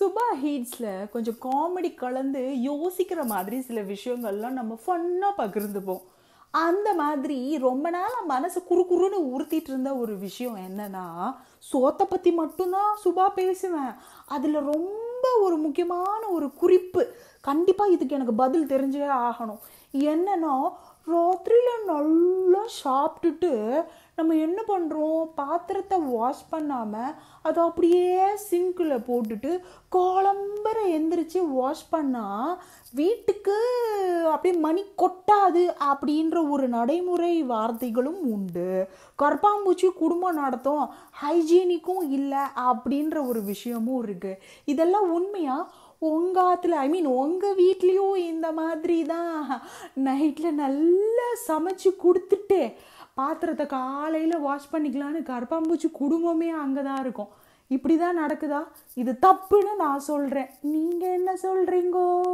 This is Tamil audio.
சுபா ஹீட்ஸில் கொஞ்சம் காமெடி கலந்து யோசிக்கிற மாதிரி சில விஷயங்கள்லாம் நம்ம ஃபன்னாக பகிர்ந்துப்போம் அந்த மாதிரி ரொம்ப நாளாக மனசு குறுகுறுன்னு உறுத்திட்டு இருந்த ஒரு விஷயம் என்னன்னா சோத்தை பற்றி மட்டும்தான் சுபா பேசுவேன் அதில் ரொம்ப ஒரு முக்கியமான ஒரு குறிப்பு கண்டிப்பாக இதுக்கு எனக்கு பதில் தெரிஞ்சே ஆகணும் என்னன்னா ராத்திரியில் நல்லா சாப்பிட்டுட்டு நம்ம என்ன பண்ணுறோம் பாத்திரத்தை வாஷ் பண்ணாமல் அதை அப்படியே சிங்கில் போட்டுட்டு காலம்பர எந்திரிச்சு வாஷ் பண்ணால் வீட்டுக்கு அப்படியே மணி கொட்டாது அப்படின்ற ஒரு நடைமுறை வார்த்தைகளும் உண்டு கற்பாம்பூச்சி குடும்பம் நடத்தும் ஹைஜீனிக்கும் இல்லை அப்படின்ற ஒரு விஷயமும் இருக்குது இதெல்லாம் உண்மையாக உங்கள் ஆற்றுல ஐ மீன் உங்கள் வீட்லேயும் இந்த மாதிரி தான் நைட்டில் நல்லா சமைச்சு கொடுத்துட்டு பாத்திரத்தை காலையில் வாஷ் பண்ணிக்கலான்னு கருப்பாம்பூச்சி குடும்பமே அங்கே தான் இருக்கும் இப்படி தான் நடக்குதா இது தப்புன்னு நான் சொல்கிறேன் நீங்கள் என்ன சொல்கிறீங்கோ